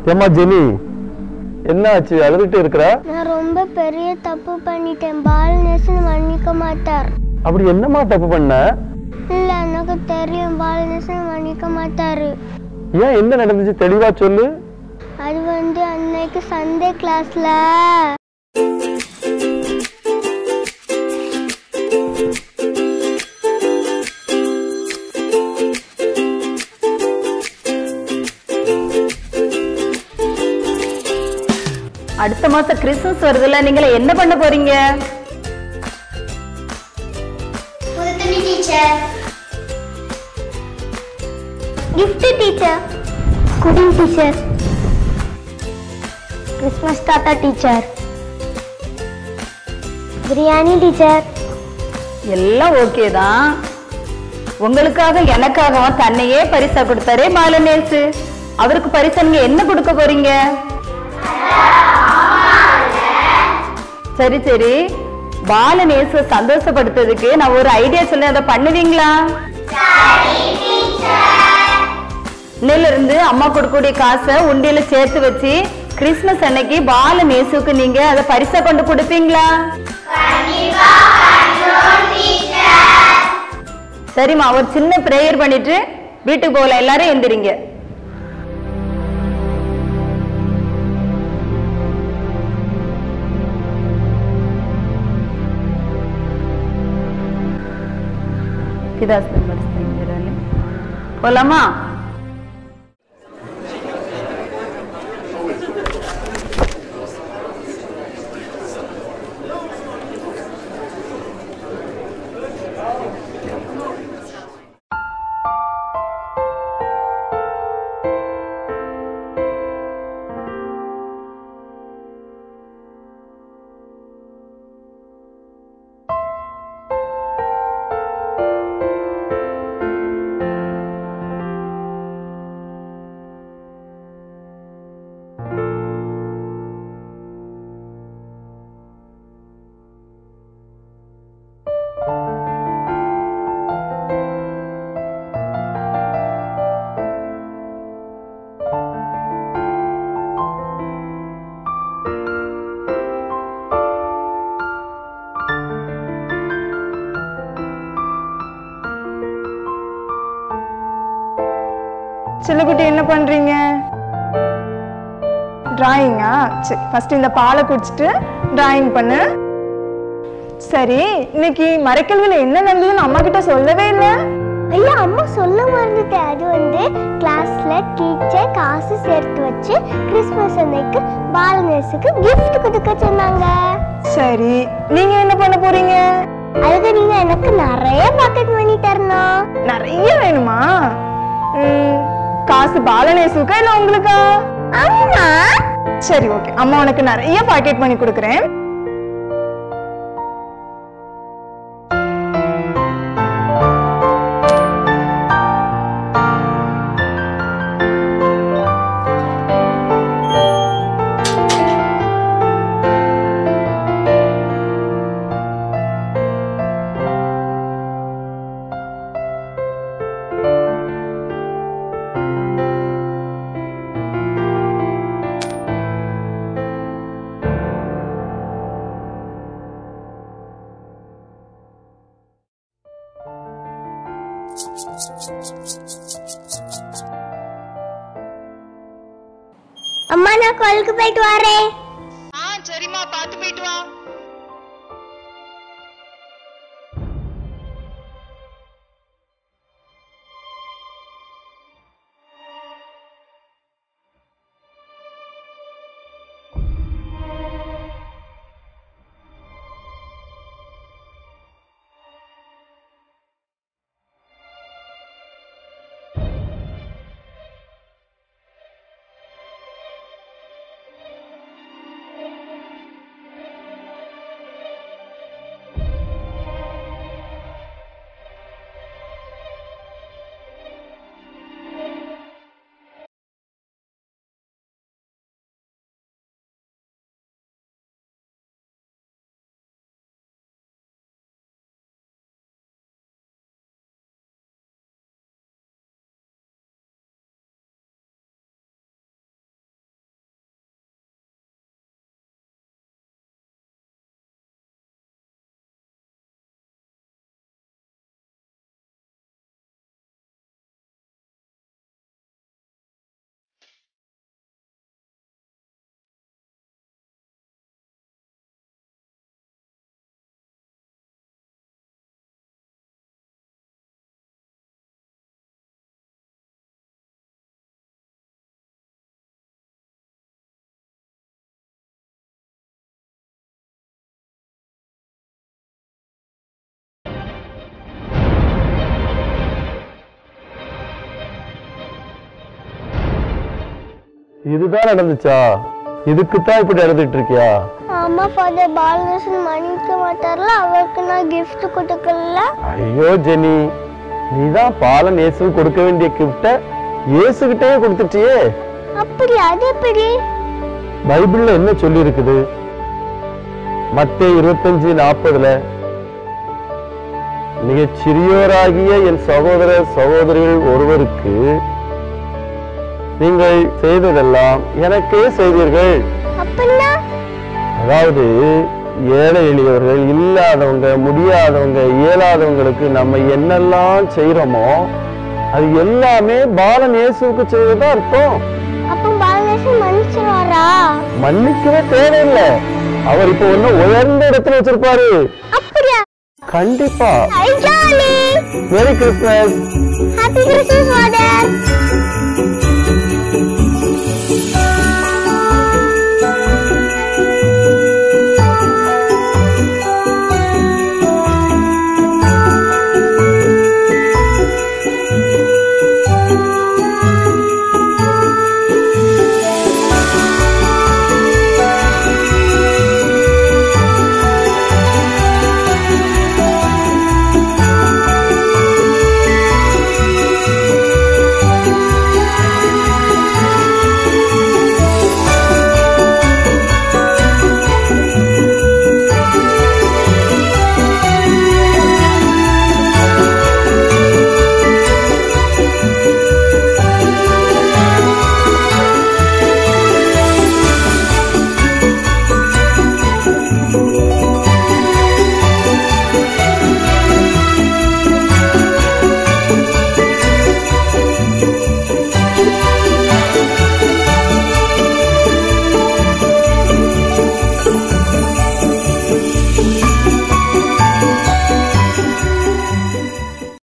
ஏம்மா ஜெனி என்ன ஆச்சு அழுதுட்டு இருக்கிற நான் ரொம்ப பெரிய தப்பு பண்ணிட்டேன் பாலநேசன் மன்னிக்க மாட்டார் அப்படி என்னம்மா தப்பு பண்ண இல்ல எனக்கு தெரியும் பாலநேசன் மன்னிக்க மாட்டாரு ஏன் என்ன நடந்துச்சு தெளிவா சொல்லு அது வந்து அன்னைக்கு சண்டே கிளாஸ்ல அடுத்த மாசம் கிறிஸ்துமஸ் வருதுல்ல நீங்கள என்ன பண்ண போறீங்க புதுத்தனி டீச்சர் கிஃப்ட் டீச்சர் குடிங் டீச்சர் கிறிஸ்மஸ் தாத்தா டீச்சர் பிரியாணி டீச்சர் எல்லாம் ஓகே தான் உங்களுக்காக எனக்காகவும் தன்னையே பரிசா கொடுத்தாரே பாலநேசு அவருக்கு பரிசா நீங்க என்ன கொடுக்க போறீங்க சரி சரி பாலநேச சந்தோஷப்படுத்துறதுக்கு நான் ஒரு ஐடியா சொல்லி அதை பண்ணுவீங்களா இன்னையில இருந்து அம்மா கொடுக்கக்கூடிய காசை உண்டியில சேர்த்து வச்சு கிறிஸ்மஸ் அன்னைக்கு பால நேசுக்கு நீங்க அதை பரிசா கொண்டு கொடுப்பீங்களா சரிம்மா ஒரு சின்ன பிரேயர் பண்ணிட்டு வீட்டுக்கு போகலாம் எல்லாரும் எந்திரிங்க பிதாஸ்தன் பரிசுத்தன் போலாமா சில்லக்குட்டி என்ன பண்றீங்க டிராயிங்கா சரி ஃபர்ஸ்ட் இந்த பாலை குடிச்சிட்டு டிராயிங் பண்ணு சரி இன்னைக்கு மறைக்கல்வியில் என்ன நடந்ததுன்னு அம்மா கிட்ட சொல்லவே இல்லை ஐயா அம்மா சொல்ல மறந்துட்டேன் அது வந்து கிளாஸ்ல டீச்சர் காசு சேர்த்து வச்சு கிறிஸ்மஸ் அன்னைக்கு பாலநேசுக்கு கிஃப்ட் கொடுக்க சொன்னாங்க சரி நீங்க என்ன பண்ண போறீங்க அதுக்கு நீங்க எனக்கு நிறைய பாக்கெட் மணி தரணும் நிறைய வேணுமா ம், காசு பாலநேசுக்கா இல்ல உங்களுக்கா அம்மா சரி ஓகே அம்மா உனக்கு நிறைய பாக்கெட் பண்ணி கொடுக்குறேன் அம்மா நான் கோயிலுக்கு போயிட்டு வரேன் ஆ சரிம்மா பார்த்து போயிட்டு வா இதுதான் நடந்துச்சா இதுக்குத்தான் இப்படி அழுதுட்டு இருக்கியா ஆமா ஃபாதர் பாலகிருஷ்ணன் மன்னிக்க மாட்டார்ல அவருக்கு நான் gift கொடுக்கல ஐயோ ஜெனி நீதான் பாலன் இயேசு கொடுக்க வேண்டிய கிஃப்ட இயேசுகிட்டே கொடுத்துட்டியே அப்படி அது எப்படி பைபிள்ல என்ன சொல்லி இருக்குது மத்திய இருபத்தஞ்சு நாற்பதுல மிகச் சிறியோராகிய என் சகோதர சகோதரிகள் ஒருவருக்கு நீங்கள் செய்ததெல்லாம் எனக்கே செய்தீர்கள் அப்படின்னா அதாவது ஏழை எளியவர்கள் இல்லாதவங்க முடியாதவங்க இயலாதவங்களுக்கு நம்ம என்னெல்லாம் செய்யறோமோ அது எல்லாமே பாலன் இயேசுவுக்கு செய்வதா அர்த்தம் அப்ப பாலகிருஷ்ணன் மன்னிச்சிருவாரா மன்னிக்கவே தேவையில்லை அவர் இப்போ ஒண்ணு உயர்ந்த இடத்துல வச்சிருப்பாரு அப்படியா கண்டிப்பா ஐ jolly merry Christmas happy Christmas father